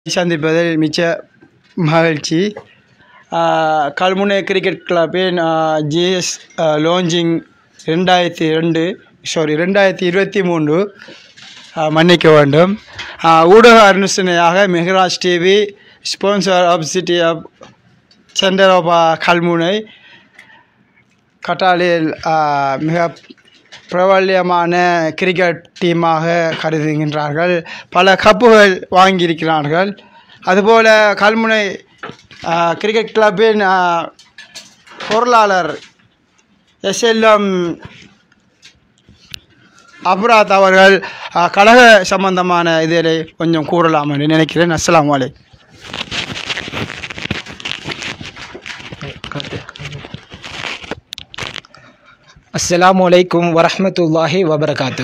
சந்திப்பதில் மிச்ச மகிழ்ச்சி ஆஹ், கல்முனை கிரிக்கெட் கிளப்பின் ஜிஎஸ் லான்ச்சிங் ரெண்டாயிரத்தி ரெண்டு சாரி ரெண்டாயிரத்தி இருபத்தி மூன்று ஆஹ், மன்னிக்க வேண்டும் ஆஹ், ஊடக அனுசரணையாக Meharaj TV sponsor of city of centre of Kalmunai கட்டாலில் ஆஹ், மிக பிரபல்யமான கிரிக்கெட் டீமாக கருதுகின்றார்கள் பல கப்புகள் வாங்கியிருக்கிறார்கள் அதுபோல் கல்முனை ஆஹ், கிரிக்கெட் கிளப்பின் ஆஹ், பொருளாளர் எஸ்எல்எம் அப்ராத் அவர்கள் ஆஹ், கழக சம்பந்தமான இதில் கொஞ்சம் கூறலாம் என்று நினைக்கிறேன் அஸ்ஸலாமு அலைக்கும் அஸ்ஸலாமு அலைக்கும் வரஹ்மத்துல்லாஹி வபரகாத்து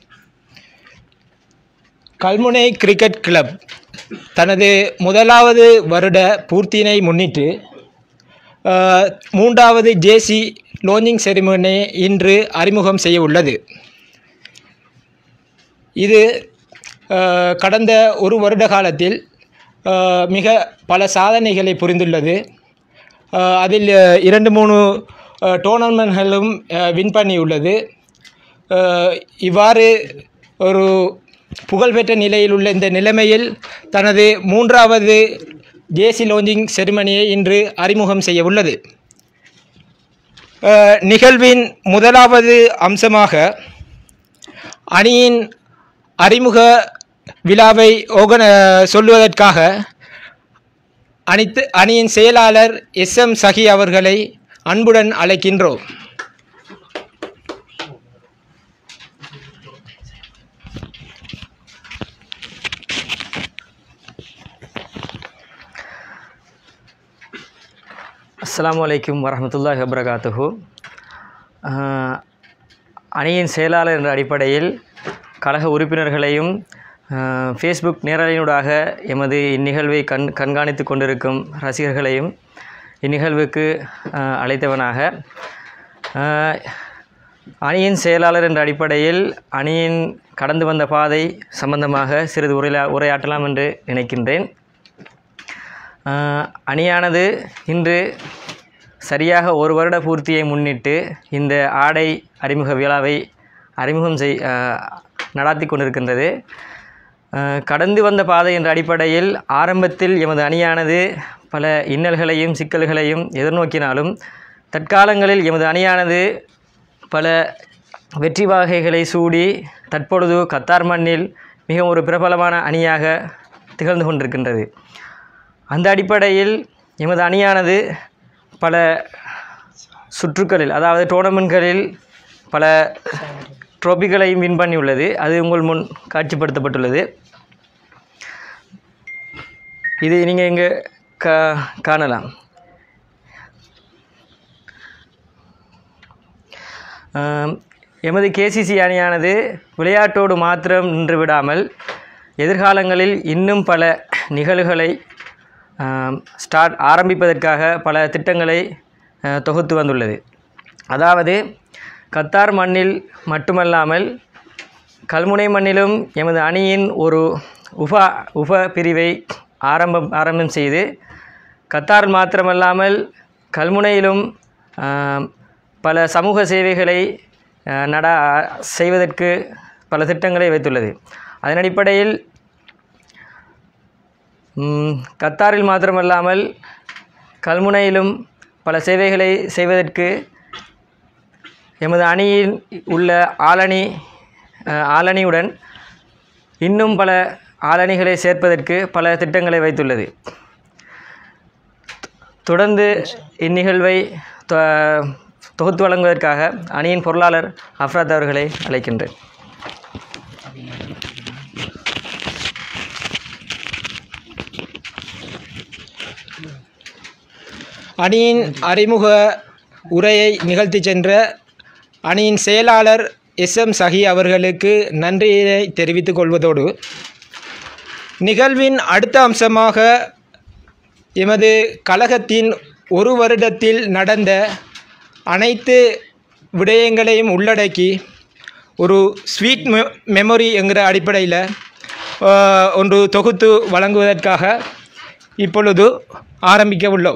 கல்முனை கிரிக்கெட் கிளப் தனது முதலாவது வருட பூர்த்தியினை முன்னிட்டு அஹ், மூன்றாவது ஜேசி லோஞ்சிங் செரிமனி இன்று அறிமுகம் செய்ய உள்ளது இது அஹ், கடந்த ஒரு வருட காலத்தில் அஹ், மிக பல சாதனைகளை புரிந்துள்ளது அஹ், அதில் அஹ், இரண்டு மூணு அஹ், டோர்னமெண்ட்களும் அஹ், வின் பண்ணியுள்ளது அஹ், இவ்வாறு ஒரு புகழ்பெற்ற நிலையில் உள்ள இந்த நிலைமையில் தனது மூன்றாவது ஜேசி லான்ச்சிங் செரிமனியை இன்று அறிமுகம் செய்ய உள்ளது அஹ், நிகழ்வின் முதலாவது அம்சமாக அணியின் அறிமுக விழாவை ஓகன சொல்வதற்காக அனைத்து அணியின் செயலாளர் எஸ் எம் சஹி அவர்களை அன்புடன் அழைக்கின்றோம் அஸ்ஸலாமு அலைக்கும் வரஹ்மத்துல்லாஹி வபரகாத்துஹு ஆஹ், அணியின் செயலாளர் என்ற அடிப்படையில் கழக உறுப்பினர்களையும் ஆஹ், ஃபேஸ்புக் நேரலையினூடாக எமது இந்நிகழ்வை கண் கண்காணித்து கொண்டிருக்கும் ரசிகர்களையும் இந்நிகழ்வுக்கு ஆஹ், அழைத்தவனாக ஆஹ், அணியின் செயலாளர் என்ற அடிப்படையில் அணியின் கடந்து வந்த பாதை சம்பந்தமாக சிறிது உரையா உரையாற்றலாம் என்று நினைக்கின்றேன் ஆஹ், அணியானது இன்று சரியாக ஒரு வருட பூர்த்தியை முன்னிட்டு இந்த ஆடை அறிமுக விழாவை அறிமுகம் செய் ஆஹ், நடாத்தி கொண்டிருக்கின்றது ஆஹ், கடந்து வந்த பாதை என்ற அடிப்படையில் ஆரம்பத்தில் எமது அணியானது பல இன்னல்களையும் சிக்கல்களையும் எதிர்நோக்கினாலும் தற்காலங்களில் எமது அணியானது பல வெற்றி வகைகளை சூடி தற்பொழுது கத்தார் மண்ணில் மிகவும் ஒரு பிரபலமான அணியாக திகழ்ந்து கொண்டிருக்கின்றது அந்த அடிப்படையில் எமது அணியானது பல சுற்றுக்களில் அதாவது டோர்னமெண்ட்களில் பல ட்ரோபிகளையும் வின் பண்ணியுள்ளது அது உங்கள் முன் காட்சிப்படுத்தப்பட்டுள்ளது இது நீங்கள் இங்கே கா காணலாம் ஆம், எமது கேசிசி அணியானது விளையாட்டோடு மாத்திரம் நின்று விடாமல் எதிர்காலங்களில் இன்னும் பல நிகழ்வுகளை ஆம், ஸ்டார்ட் ஆரம்பிப்பதற்காக பல திட்டங்களை அஹ், தொகுத்து வந்துள்ளது அதாவது கத்தார் மண்ணில் மட்டுமல்லாமல் கல்முனை மண்ணிலும் எமது அணியின் ஒரு உப உப பிரிவை ஆரம்பம் ஆரம்பம் செய்து கத்தார் மாத்திரமல்லாமல் கல்முனையிலும் ஆம், பல சமூக சேவைகளை அஹ், நட செய்வதற்கு பல திட்டங்களை வைத்துள்ளது அதன் அடிப்படையில் ம், கத்தாரில் மாத்திரமல்லாமல் கல்முனையிலும் பல சேவைகளை செய்வதற்கு எமது அணியில் உள்ள ஆளணி அஹ், ஆளணியுடன் இன்னும் பல ஆளணிகளை சேர்ப்பதற்கு பல திட்டங்களை வைத்துள்ளது தொடர்ந்து இந்நிகழ்வை தொ- தொகுத்து வழங்குவதற்காக அணியின் பொருளாளர் அஃப்ராத் அவர்களை அழைக்கின்றேன் அணியின் அறிமுக உரையை நிகழ்த்தி சென்ற அணியின் செயலாளர் எஸ் எம் சஹி அவர்களுக்கு நன்றியை தெரிவித்துக் கொள்வதோடு நிகழ்வின் அடுத்த அம்சமாக எமது கழகத்தின் ஒரு வருடத்தில் நடந்த அனைத்து விடயங்களையும் உள்ளடக்கி ஒரு ஸ்வீட் மெ மெமரி என்கிற அடிப்படையில் அஹ், ஒன்று தொகுத்து வழங்குவதற்காக இப்பொழுது ஆரம்பிக்க உள்ளோம்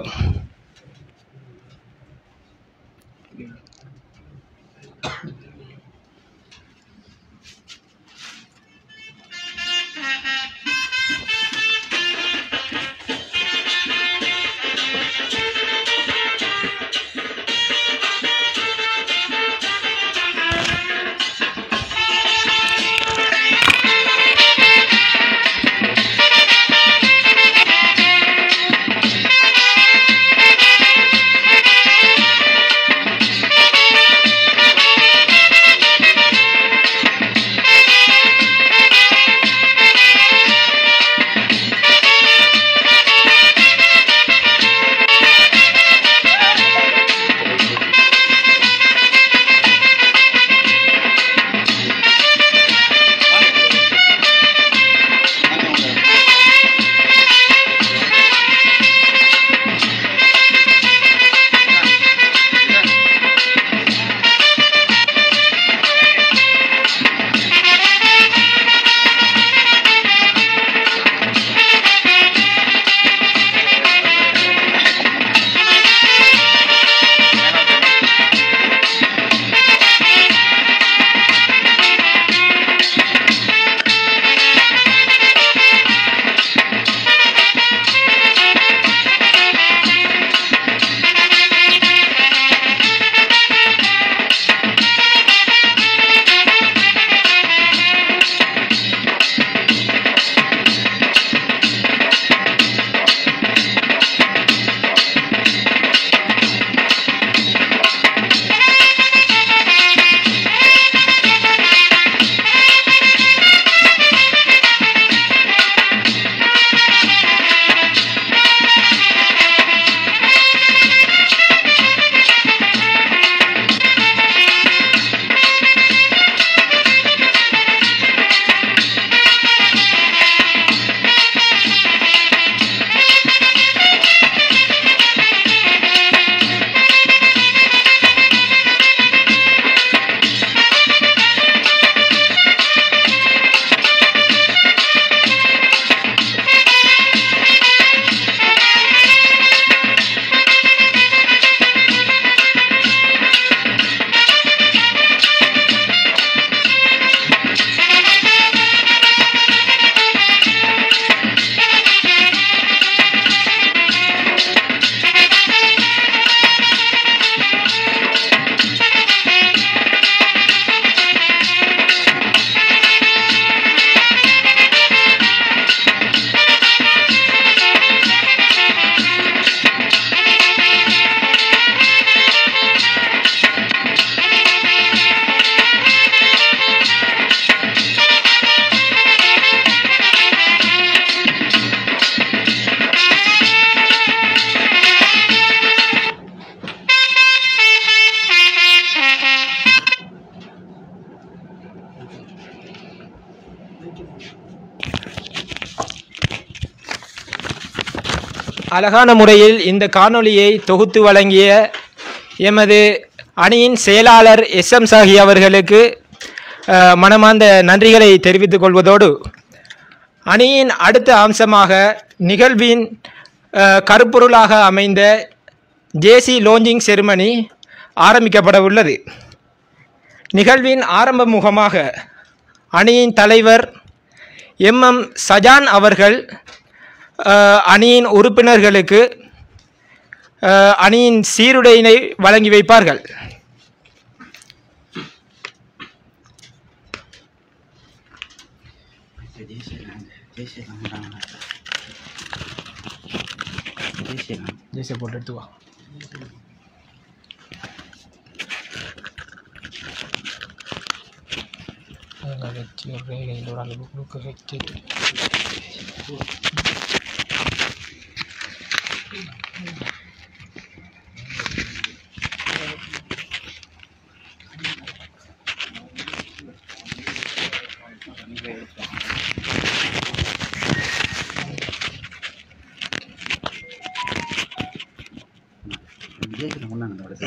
அழகான முறையில் இந்த காணொளியை தொகுத்து வழங்கிய எமது அணியின் செயலாளர் எஸ் எம் சாஹி அவர்களுக்கு அஹ், மனமார்ந்த நன்றிகளை தெரிவித்துக் கொள்வதோடு அணியின் அடுத்த அம்சமாக நிகழ்வின் அஹ், கருப்பொருளாக அமைந்த ஜேசி லோஞ்சிங் செருமனி ஆரம்பிக்கப்பட உள்ளது நிகழ்வின் ஆரம்ப முகமாக அணியின் தலைவர் எம்எம் சஜான் அவர்கள் அஹ், அணியின் உறுப்பினர்களுக்கு அஹ், அணியின் சீருடையினை வழங்கி வைப்பார்கள் ஜெய்சே போட்டு எடுத்து வா அதெல்லாம் வச்சு ஒரு ரேகையில் ஒரு அளவு கொடுக்க வச்சு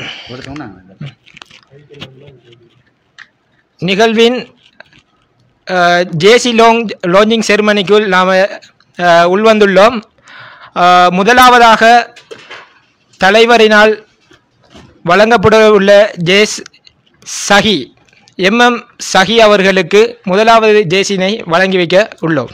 நிகழ்வின் ஜேசி லோங் லான்ச்சிங் செரிமனிக்குள் நாம் உள்வந்துள்ளோம் அஹ், முதலாவதாக தலைவரினால் வழங்கப்பட உள்ள ஜேஸ் சஹி எம்எம் சஹி அவர்களுக்கு முதலாவது ஜேசினை வழங்கி வைக்க உள்ளோம்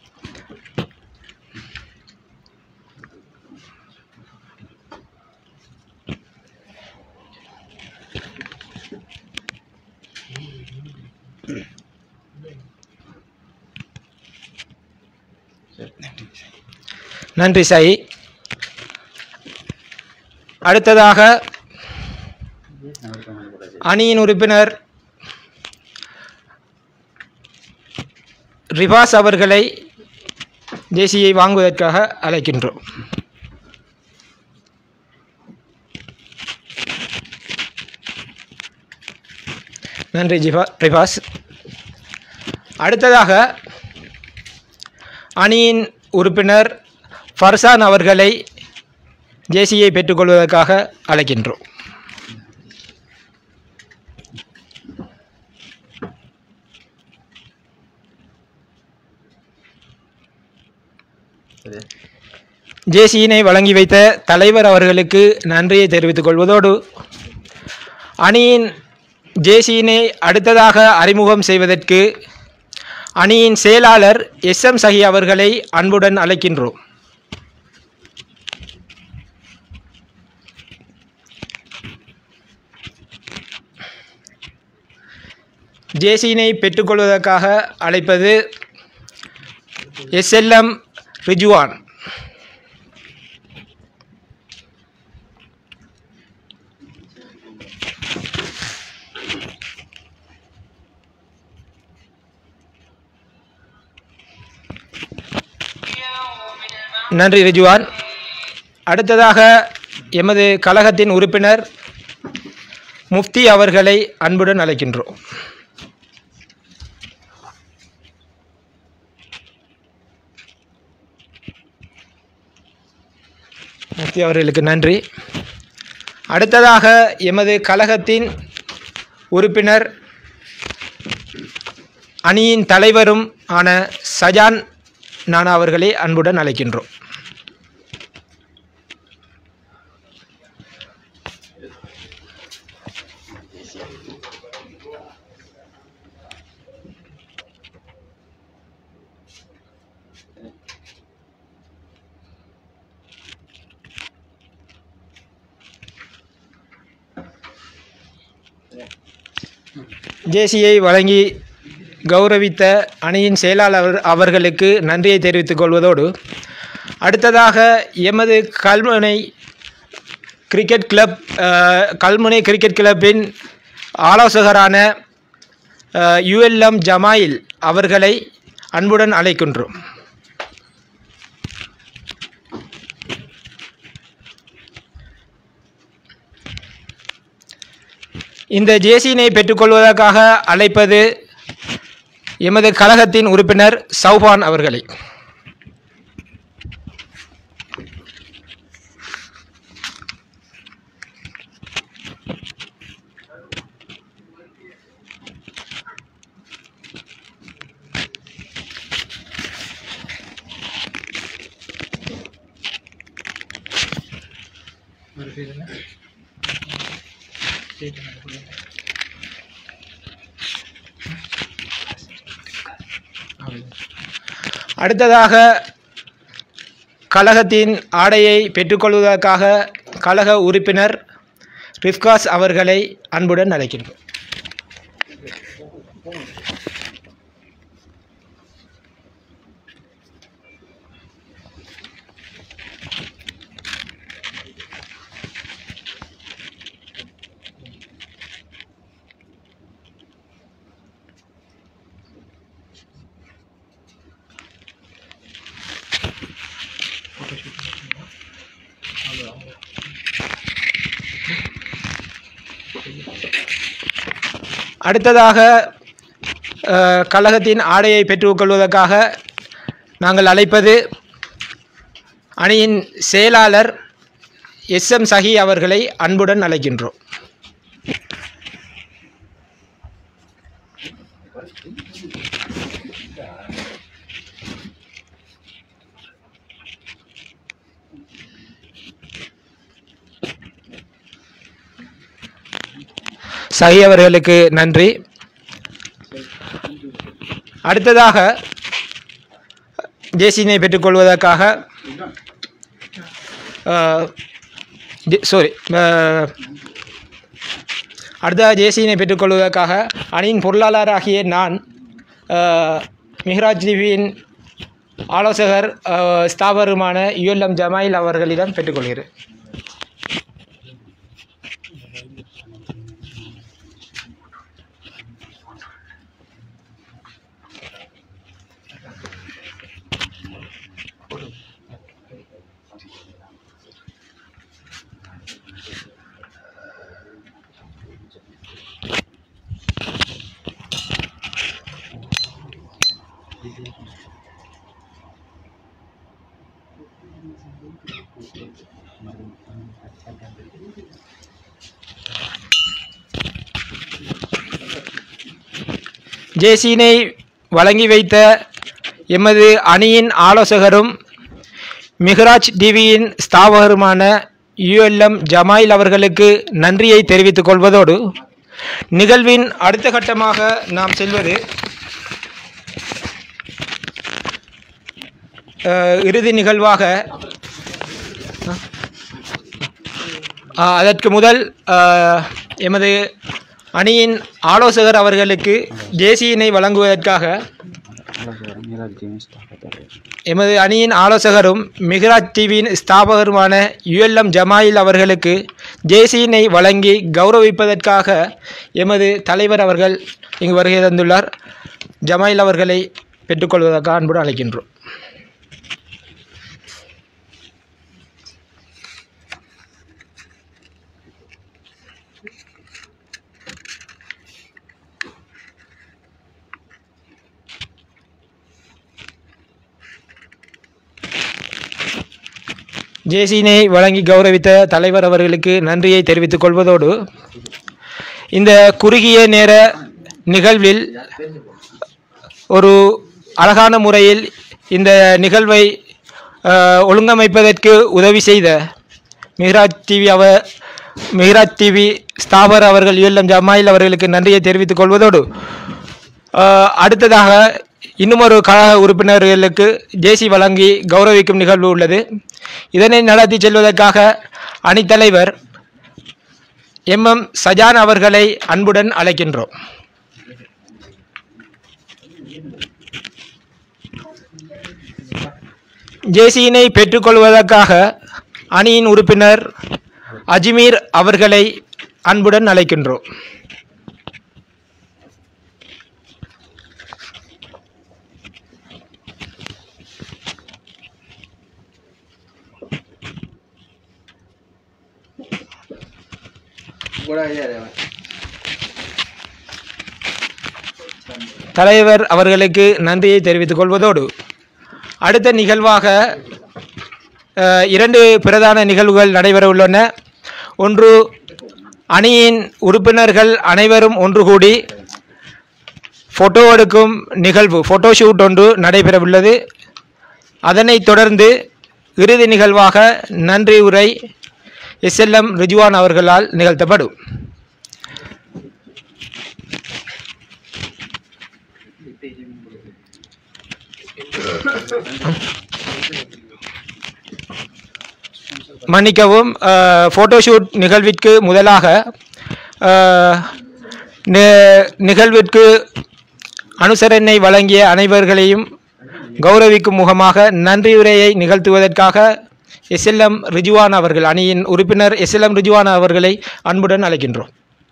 நன்றி சாயி அடுத்ததாக அணியின் உறுப்பினர் ரிவாஸ் அவர்களை ஜேசியை வாங்குவதற்காக அழைக்கின்றோம் நன்றி ஜிவா ரிவாஸ் அடுத்ததாக அணியின் உறுப்பினர் ஃபர்சான் அவர்களை ஜேசியை பெற்றுக்கொள்வதற்காக அழைக்கின்றோம் ஜேசியினை வழங்கி வைத்த தலைவர் அவர்களுக்கு நன்றியை தெரிவித்துக் கொள்வதோடு அணியின் ஜேசியினை அடுத்ததாக அறிமுகம் செய்வதற்கு அணியின் செயலாளர் எஸ் எம் சஹி அவர்களை அன்புடன் அழைக்கின்றோம் ஜேசியினை பெற்றுக்கொள்வதற்காக அழைப்பது எஸ்எல்எம் ரிஜுவான் நன்றி ரிஜுவான் அடுத்ததாக எமது கழகத்தின் உறுப்பினர் முஃப்தி அவர்களை அன்புடன் அழைக்கின்றோம் முஃப்தி அவர்களுக்கு நன்றி அடுத்ததாக எமது கழகத்தின் உறுப்பினர் அணியின் தலைவரும் ஆன சஜான் நானா அவர்களை அன்புடன் அழைக்கின்றோம் ஜேசியை வழங்கி கௌரவித்த அணியின் செயலாளர் அவர்களுக்கு நன்றியை தெரிவித்துக் கொள்வதோடு அடுத்ததாக எமது கல்முனை கிரிக்கெட் கிளப் அஹ், கல்முனை கிரிக்கெட் கிளப்பின் ஆலோசகரான யுஎல்எம் ஜமாயில் அவர்களை அன்புடன் அழைக்கின்றோம் இந்த ஜேசியினை பெற்றுக்கொள்வதற்காக அழைப்பது எமது கழகத்தின் உறுப்பினர் சௌபான் அவர்களை அடுத்ததாக கழகத்தின் ஆடையை பெற்றுக்கொள்வதற்காக கழக உறுப்பினர் ரிஃப்காஸ் அவர்களை அன்புடன் அழைக்கின்றோம் அடுத்ததாக அஹ், கழகத்தின் ஆடையை பெற்றுக்கொள்வதற்காக நாங்கள் அழைப்பது அணியின் செயலாளர் எஸ் எம் சஹி அவர்களை அன்புடன் அழைக்கின்றோம் சஹி அவர்களுக்கு நன்றி அடுத்ததாக ஜேசினை பெற்றுக்கொள்வதற்காக சாரி அடுத்த ஜேசியினை பெற்றுக்கொள்வதற்காக அணியின் பொருளாளராகிய நான் அஹ், மிஹ்ராஜ் டிவியின் ஆலோசகர் அஹ், ஸ்தாபருமான யுஎல்எம் ஜமாயில் அவர்களிடம் பெற்றுக்கொள்கிறேன் ஜேசினை வழங்கி வைத்த எமது அணியின் ஆலோசகரும் மிஹ்ராஜ் டிவியின் ஸ்தாபகருமான யுஎல்எம் ஜமாயில் அவர்களுக்கு நன்றியை தெரிவித்துக் கொள்வதோடு நிகழ்வின் அடுத்த கட்டமாக நாம் செல்வது அஹ், இறுதி நிகழ்வாக அஹ், அதற்கு முதல் அஹ், எமது அணியின் ஆலோசகர் அவர்களுக்கு ஜேசியினை வழங்குவதற்காக எமது அணியின் ஆலோசகரும் மிஹ்ராஜ் டிவியின் ஸ்தாபகருமான யுஎல்எம் ஜமாயில் அவர்களுக்கு ஜேசியினை வழங்கி கௌரவிப்பதற்காக எமது தலைவர் அவர்கள் இங்கு வருகை தந்துள்ளார் ஜமாயில் அவர்களை பெற்றுக்கொள்வதற்காக அன்புடன் அழைக்கின்றோம் ஜேசினை வழங்கி கௌரவித்த தலைவர் அவர்களுக்கு நன்றியை தெரிவித்துக் கொள்வதோடு இந்த குறுகிய நேர நிகழ்வில் ஒரு அழகான முறையில் இந்த நிகழ்வை அஹ், ஒழுங்கமைப்பதற்கு உதவி செய்த மிஹ்ராஜ் டிவி அவ மிஹ்ராஜ் டிவி ஸ்தாபர் அவர்கள் யுஎல்எம் ஜமாயில் அவர்களுக்கு நன்றியை தெரிவித்துக் கொள்வதோடு அஹ், அடுத்ததாக இன்னும் ஒரு கழக உறுப்பினர்களுக்கு ஜேசி வழங்கி கௌரவிக்கும் நிகழ்வு உள்ளது இதனை நடத்தி செல்வதற்காக அணித்தலைவர் எம் எம் சஜான் அவர்களை அன்புடன் அழைக்கின்றோம் ஜேசியினை பெற்றுக்கொள்வதற்காக அணியின் உறுப்பினர் அஜ்மீர் அவர்களை அன்புடன் அழைக்கின்றோம் தலைவர் அவர்களுக்கு நன்றியை தெரிவித்துக் கொள்வதோடு அடுத்த நிகழ்வாக அஹ், இரண்டு பிரதான நிகழ்வுகள் நடைபெற உள்ளன ஒன்று அணியின் உறுப்பினர்கள் அனைவரும் ஒன்று கூடி ஃபோட்டோ எடுக்கும் நிகழ்வு ஃபோட்டோ ஷூட் ஒன்று நடைபெறவுள்ளது அதனைத் தொடர்ந்து இறுதி நிகழ்வாக நன்றி உரை எஸ்எல்எம் ரிஜுவான் அவர்களால் நிகழ்த்தப்படும் மன்னிக்கவும் ஃபோட்டோஷூட் நிகழ்விற்கு முதலாக அஹ், நி- நிகழ்விற்கு அனுசரணை வழங்கிய அனைவர்களையும் கௌரவிக்கும் முகமாக நன்றியுரையை நிகழ்த்துவதற்காக எஸ்எல்எம் ரிஜுவான் அவர்கள் அணியின் உறுப்பினர் எஸ்எல்எம் ரிஜுவான் அவர்களை அன்புடன் அழைக்கின்றோம்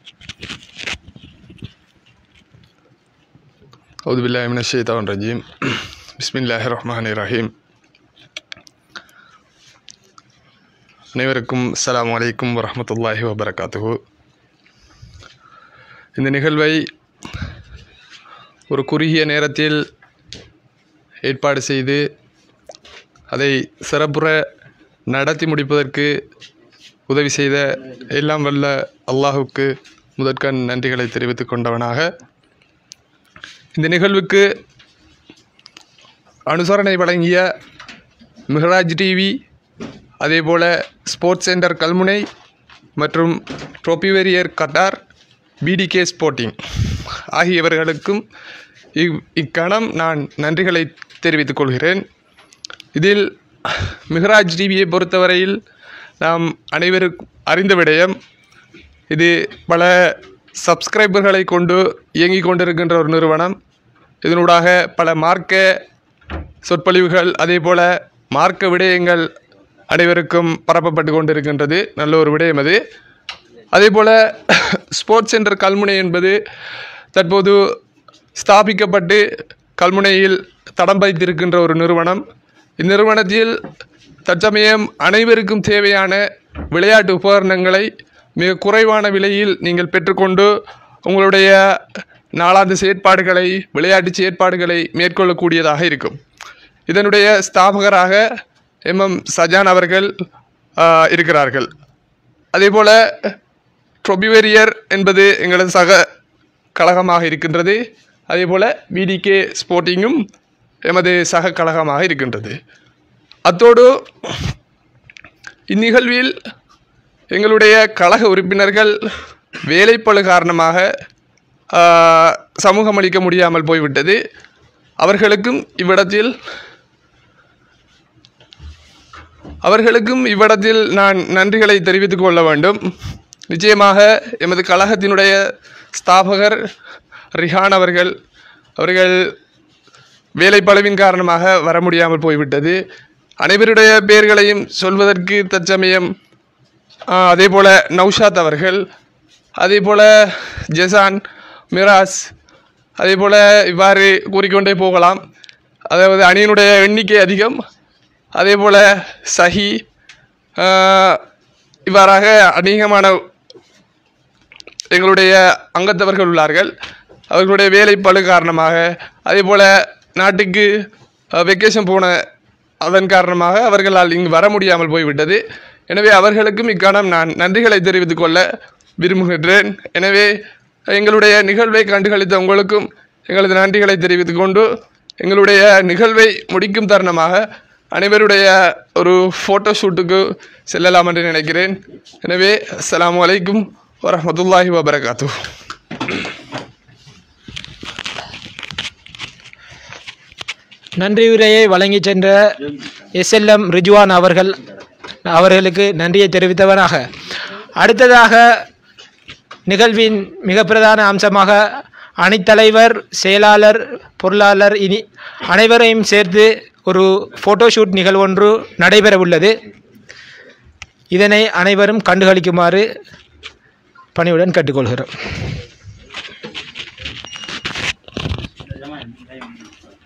أعوذ بالله من الشيطان الرجيم بسم الله الرحمن الرحيم அனைவருக்கும் அஸ்ஸலாமு அலைக்கும் வரஹ்மத்துல்லாஹி வபரகாத்துஹு இந்த நிகழ்வை ஒரு குறுகிய நேரத்தில் ஏற்பாடு செய்து அதை சிறப்புற நடத்தி முடிப்பதற்கு உதவி செய்த எல்லாம் வல்ல அல்லாஹுக்கு முதற்கண் நன்றிகளை தெரிவித்துக் கொண்டவனாக இந்த நிகழ்வுக்கு அனுசரணை வழங்கிய மிஹராஜ் டிவி அதேபோல ஸ்போர்ட்ஸ் சென்டர் கல்முனை மற்றும் ட்ரோபிவேரியர் கட்டார் பிடிகே ஸ்போர்ட்டிங் ஆகியவர்களுக்கும் இவ் இக்கணம் நான் நன்றிகளை தெரிவித்துக் கொள்கிறேன் இதில் மிகராஜ் டிவியை பொறுத்தவரையில் நாம் அனைவருக்கும் அறிந்த விடயம் இது பல சப்ஸ்கிரைபர்களை கொண்டு இயங்கிக் கொண்டிருக்கின்ற ஒரு நிறுவனம் இதனூடாக பல மார்க்க சொற்பொழிவுகள் அதே போல மார்க்க விடயங்கள் அனைவருக்கும் பரப்பப்பட்டு கொண்டிருக்கின்றது நல்ல ஒரு விடயம் அது அதே போல ஸ்போர்ட்ஸ் சென்டர் கல்முனை என்பது தற்போது ஸ்தாபிக்கப்பட்டு கல்முனையில் தடம் பதித்திருக்கின்ற ஒரு நிறுவனம் இந்நிறுவனத்தில் தற்சமயம் அனைவருக்கும் தேவையான விளையாட்டு உபகரணங்களை மிக குறைவான விலையில் நீங்கள் பெற்றுக்கொண்டு உங்களுடைய நாளாந்த செயற்பாடுகளை விளையாட்டு செயற்பாடுகளை மேற்கொள்ளக்கூடியதாக இருக்கும் இதனுடைய ஸ்தாபகராக எம்எம் சஜான் அவர்கள் ஆ, இருக்கிறார்கள் அதேபோல் ட்ரொபிவேரியர் என்பது எங்களது சக கழகமாக இருக்கின்றது அதேபோல் பிடிகே ஸ்போர்ட்டிங்கும் எமது சக கழகமாக இருக்கின்றது அத்தோடு இந்நிகழ்வில் எங்களுடைய கழக உறுப்பினர்கள் வேலைப்பளு காரணமாக ஆ, சமூகம் அளிக்க முடியாமல் போய்விட்டது அவர்களுக்கும் இவ்விடத்தில் அவர்களுக்கும் இவ்விடத்தில் நான் நன்றிகளை தெரிவித்துக் கொள்ள வேண்டும் நிச்சயமாக எமது கழகத்தினுடைய ஸ்தாபகர் ரிஹான் அவர்கள் அவர்கள் வேலைப்பளவின் காரணமாக வர முடியாமல் போய்விட்டது அனைவருடைய பெயர்களையும் சொல்வதற்கு தற்சமயம் ஆ, அதே போல் நௌஷாத் அவர்கள் அதே போல் ஜெசான் மிராஸ் அதே போல் இவ்வாறு கூறிக்கொண்டே போகலாம் அதாவது அணியினுடைய எண்ணிக்கை அதிகம் அதே போல் சஹி ஆ, இவ்வாறாக அநேகமான எங்களுடைய அங்கத்தவர்கள் உள்ளார்கள் அவர்களுடைய வேலை பளு காரணமாக அதே போல் நாட்டுக்கு வெக்கேஷன் போன அதன் காரணமாக அவர்களால் இங்கு வர முடியாமல் போய்விட்டது எனவே அவர்களுக்கும் இக்காலம் நான் நன்றிகளை தெரிவித்துக் கொள்ள விரும்புகின்றேன் எனவே எங்களுடைய நிகழ்வை கண்டுகளித்த உங்களுக்கும் எங்களது நன்றிகளை தெரிவித்துக் கொண்டு எங்களுடைய நிகழ்வை முடிக்கும் தருணமாக அனைவருடைய ஒரு ஃபோட்டோ ஷூட்டுக்கு செல்லலாம் என்று நினைக்கிறேன் எனவே அஸ்ஸலாமு அலைக்கும் வரஹ்மத்துல்லாஹி வபரகாத்துஹ் நன்றி உரையை வழங்கி சென்ற எஸ்எல்எம் ரிஜுவான் அவர்கள் அவர்களுக்கு நன்றியை தெரிவித்தவனாக அடுத்ததாக நிகழ்வின் மிக பிரதான அம்சமாக அணித்தலைவர் செயலாளர் பொருளாளர் இனி அனைவரையும் சேர்த்து ஒரு ஃபோட்டோஷூட் நிகழ்வொன்று நடைபெற உள்ளது இதனை அனைவரும் கண்டுகளிக்குமாறு பணிவுடன் கேட்டுக்கொள்கிறோம்